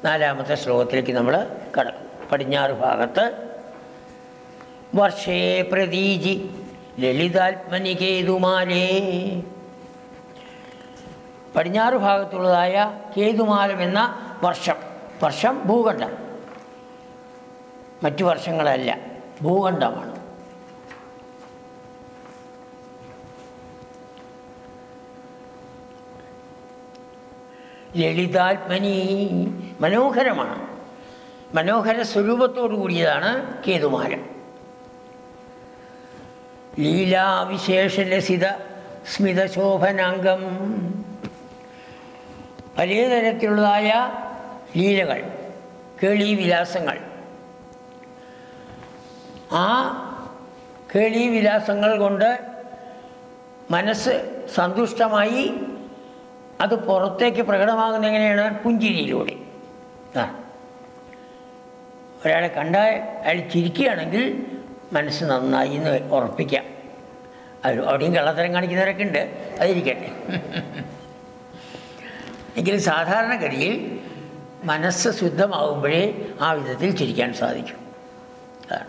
നാലാമത്തെ ശ്ലോകത്തിലേക്ക് നമ്മൾ കടക്കും പടിഞ്ഞാറ് ഭാഗത്ത് വർഷേ പ്രതീജി ലളിതാത്മനി കേതുമാലേ പടിഞ്ഞാറ് ഭാഗത്തുള്ളതായ കേതുമാലം എന്ന വർഷം വർഷം ഭൂഖണ്ഡം മറ്റു വർഷങ്ങളല്ല ഭൂഖണ്ഡമാണ് ലളിതാത്മനി മനോഹരമാണ് മനോഹര സ്വരൂപത്തോടു കൂടിയതാണ് കേതുമാലം ലീലാവിശേഷലസിത സ്മിതശോഭനാംഗം പലതരത്തിലുള്ളതായ ലീലകൾ കേളീവിലാസങ്ങൾ ആ കേളീവിലാസങ്ങൾ കൊണ്ട് മനസ്സ് സന്തുഷ്ടമായി അത് പുറത്തേക്ക് പ്രകടമാകുന്ന എങ്ങനെയാണ് പുഞ്ചിരിയിലൂടെ ആ ഒരാളെ കണ്ടാൽ അയാൾ ചിരിക്കുകയാണെങ്കിൽ മനസ്സ് നന്നായി എന്ന് ഉറപ്പിക്കാം അത് അവിടെയും കള്ളത്തരം കാണിക്കുന്നവരൊക്കെ ഉണ്ട് അതിരിക്കട്ടെ എങ്കിലും സാധാരണഗതിയിൽ മനസ്സ് ശുദ്ധമാകുമ്പോഴേ ആ വിധത്തിൽ ചിരിക്കാൻ സാധിക്കും അതാണ്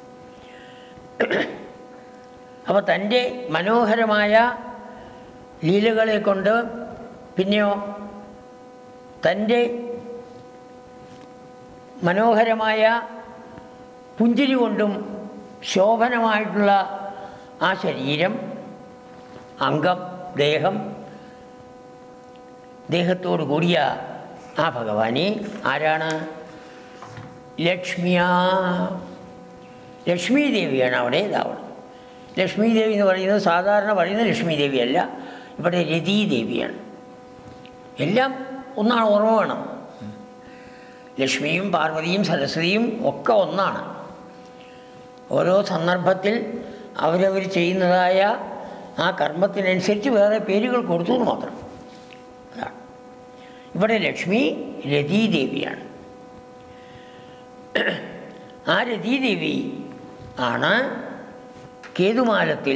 അപ്പോൾ തൻ്റെ മനോഹരമായ ലീലകളെ കൊണ്ട് പിന്നെയോ തൻ്റെ മനോഹരമായ പുഞ്ചിരി കൊണ്ടും ശോഭനമായിട്ടുള്ള ആ ശരീരം അംഗം ദേഹം ദേഹത്തോടു കൂടിയ ആ ഭഗവാനെ ആരാണ് ലക്ഷ്മിയാ ലക്ഷ്മി ദേവിയാണ് അവിടെ ഇതാവണം ലക്ഷ്മി ദേവി എന്ന് പറയുന്നത് സാധാരണ പറയുന്ന ലക്ഷ്മി ദേവിയല്ല ഇവിടെ രതി ദേവിയാണ് എല്ലാം ഒന്നാണ് ഓർമ്മ വേണം ലക്ഷ്മിയും പാർവതിയും സരസ്വതിയും ഒക്കെ ഒന്നാണ് ഓരോ സന്ദർഭത്തിൽ അവരവർ ചെയ്യുന്നതായ ആ കർമ്മത്തിനനുസരിച്ച് വേറെ പേരുകൾ കൊടുത്തു എന്ന് മാത്രം അതാണ് ഇവിടെ ലക്ഷ്മി രതീദേവിയാണ് ആ രതീദേവി ആണ് കേതുമാലത്തിൽ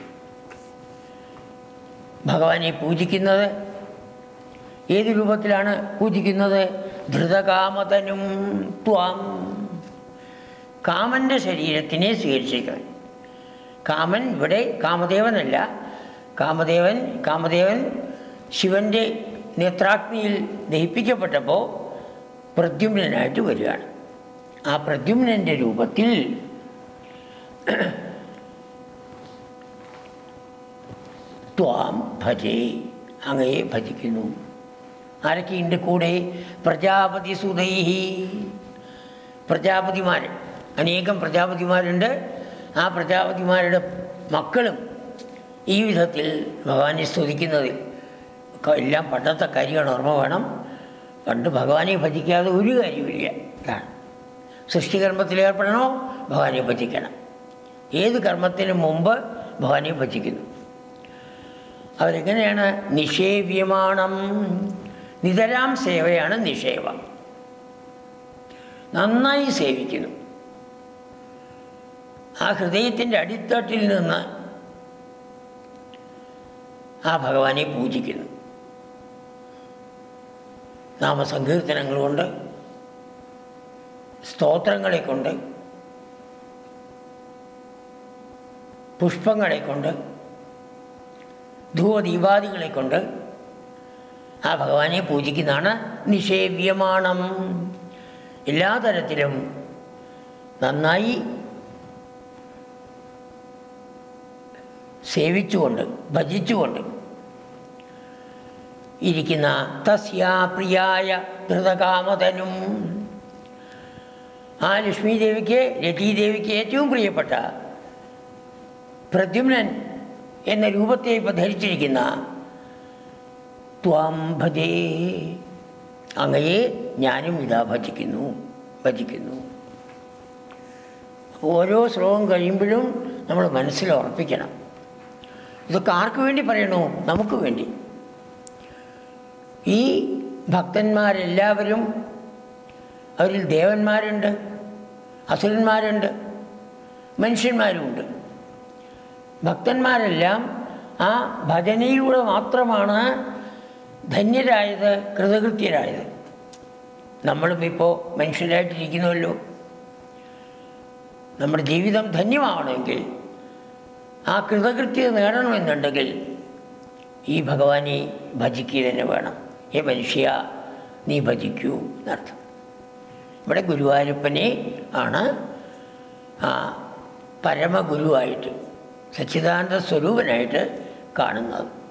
ഭഗവാനെ പൂജിക്കുന്നത് ഏത് രൂപത്തിലാണ് പൂജിക്കുന്നത് ധൃതകാമതനും ത്വാം കാമൻ്റെ ശരീരത്തിനെ സ്വീകരിച്ചിരിക്കണം കാമൻ ഇവിടെ കാമദേവനല്ല കാമദേവൻ കാമദേവൻ ശിവൻ്റെ നേത്രാഗ്നിയിൽ ദഹിപ്പിക്കപ്പെട്ടപ്പോൾ പ്രദ്യുമ്നായിട്ട് വരികയാണ് ആ പ്രദ്യുമ്നൻ്റെ രൂപത്തിൽ ത്വാം ഭജേ അങ്ങയെ ഭജിക്കുന്നു ആരൊക്കെയുണ്ട് കൂടെ പ്രജാപതി സുതൈഹി പ്രജാപതിമാർ അനേകം പ്രജാപതിമാരുണ്ട് ആ പ്രജാപതിമാരുടെ മക്കളും ഈ വിധത്തിൽ ഭഗവാനെ സ്തുതിക്കുന്നതിൽ ഒക്കെ എല്ലാം പണ്ടത്തെ കാര്യമാണ് ഓർമ്മ വേണം പണ്ട് ഭഗവാനെ ഭജിക്കാതെ ഒരു കാര്യമില്ല അതാണ് സൃഷ്ടികർമ്മത്തിൽ ഏർപ്പെടണോ ഭഗവാനെ ഭജിക്കണം ഏത് കർമ്മത്തിന് മുമ്പ് ഭഗവാനെ ഭജിക്കുന്നു അവരെങ്ങനെയാണ് നിഷേവ്യമാണം നിതരാം സേവയാണ് നിഷേവ നന്നായി സേവിക്കുന്നു ആ ഹൃദയത്തിൻ്റെ അടിത്തട്ടിൽ നിന്ന് ആ ഭഗവാനെ പൂജിക്കുന്നു നാമസങ്കീർത്തനങ്ങൾ കൊണ്ട് സ്തോത്രങ്ങളെ കൊണ്ട് പുഷ്പങ്ങളെ കൊണ്ട് ധൂവദീപാദികളെ കൊണ്ട് ആ ഭഗവാനെ പൂജിക്കുന്നതാണ് നിഷേവ്യമാണം എല്ലാ തരത്തിലും നന്നായി സേവിച്ചുകൊണ്ട് ഭജിച്ചുകൊണ്ട് ഇരിക്കുന്ന തസ്യാ പ്രിയായ ധൃതകാമതനും ആ ലക്ഷ്മി ദേവിക്ക് രതീദേവിക്ക് ഏറ്റവും പ്രിയപ്പെട്ട പ്രദ്യുമ്നൻ എന്ന രൂപത്തെ ഇപ്പോൾ ധരിച്ചിരിക്കുന്ന ത്വാം ഭജേ അങ്ങയെ ഞാനും ഇതാ ഭജിക്കുന്നു ഭജിക്കുന്നു ഓരോ ശ്ലോകം കഴിയുമ്പോഴും നമ്മൾ മനസ്സിൽ ഉറപ്പിക്കണം ഇതൊക്കെ ആർക്ക് വേണ്ടി പറയണു നമുക്ക് വേണ്ടി ഈ ഭക്തന്മാരെല്ലാവരും അവരിൽ ദേവന്മാരുണ്ട് അസുരന്മാരുണ്ട് മനുഷ്യന്മാരുമുണ്ട് ഭക്തന്മാരെല്ലാം ആ ഭജനയിലൂടെ മാത്രമാണ് ധന്യരായത് കൃതകൃത്യരായത് നമ്മളും ഇപ്പോൾ മനുഷ്യരായിട്ടിരിക്കുന്നുവല്ലോ നമ്മുടെ ജീവിതം ധന്യമാവണമെങ്കിൽ ആ കൃതകൃത്യത നേടണമെന്നുണ്ടെങ്കിൽ ഈ ഭഗവാനെ ഭജിക്കുക തന്നെ വേണം ഏ മനുഷ്യ നീ ഭജിക്കൂ എന്നർത്ഥം ഇവിടെ ഗുരുവായൂരപ്പനെ ആണ് ആ പരമഗുരുവായിട്ട് സച്ചിദാനന്ദ സ്വരൂപനായിട്ട് കാണുന്നത്